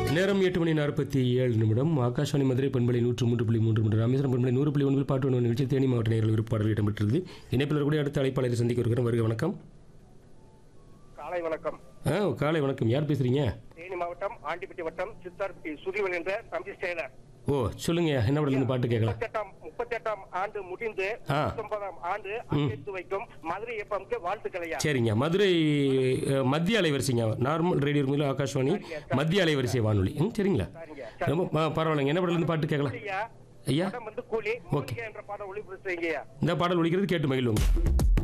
நேரம் எட்டு மணி நாற்பத்தி ஏழு நிமிடம் ஆகாஷவாணி மதுரை பண்பலை நூற்று மூன்று புள்ளி மூன்று மீட்டர் ராமேஸ்வரம் பண்பலை நூறு புள்ளி ஒன்றில் பாட்டு ஒன்று நிகழ்ச்சி தேனி மாவட்ட நேரில் விருப்பாடல் இடம்பெற்றது இணைப்பில் கூட அடுத்த அழைப்பாளரை சந்திக்க இருக்கிறோம் வருக வணக்கம் காலை வணக்கம் ஆ காலை வணக்கம் யார் பேசுறீங்க தேனி மாவட்டம் ஆண்டிப்பட்டி வட்டம் சித்தார் பி சுதிவன் என்ற தம்பி ஸ்டேலர் ஓ சொல்லுங்க என்ன படத்துல இருந்து பாட்டு கேட்கலாம் முப்பத்தெட்டாம் முப்பத்தெட்டாம் ஆண்டு முடிந்து ஆ. பத்தொன்பதாம் ஆண்டு அழைத்து வைக்கும் மதுரை எப்பமுக்கு வாழ்த்துக்களையா சரிங்க மதுரை அஹ், மத்திய அலைவரிசைங்க நார்மல் ரேடியோ இருக்குல்ல ஆகாஷ்வாணி மத்திய அலைவரிசை வானொலி ம் சரிங்களா சரிங்க ரொம்ப ஆ, பரவாயில்லைங்க என்ன படத்துல இருந்து பாட்டு கேட்கலாம் ஐயா ஐயா படம் வந்து கூலி மூலிகை என்ற பாடம் ஒளிபரப்பு செய்யுங்கய்யா இந்த பாடல் ஒழிக்கிறது கேட்டு மகிழ்வுங்க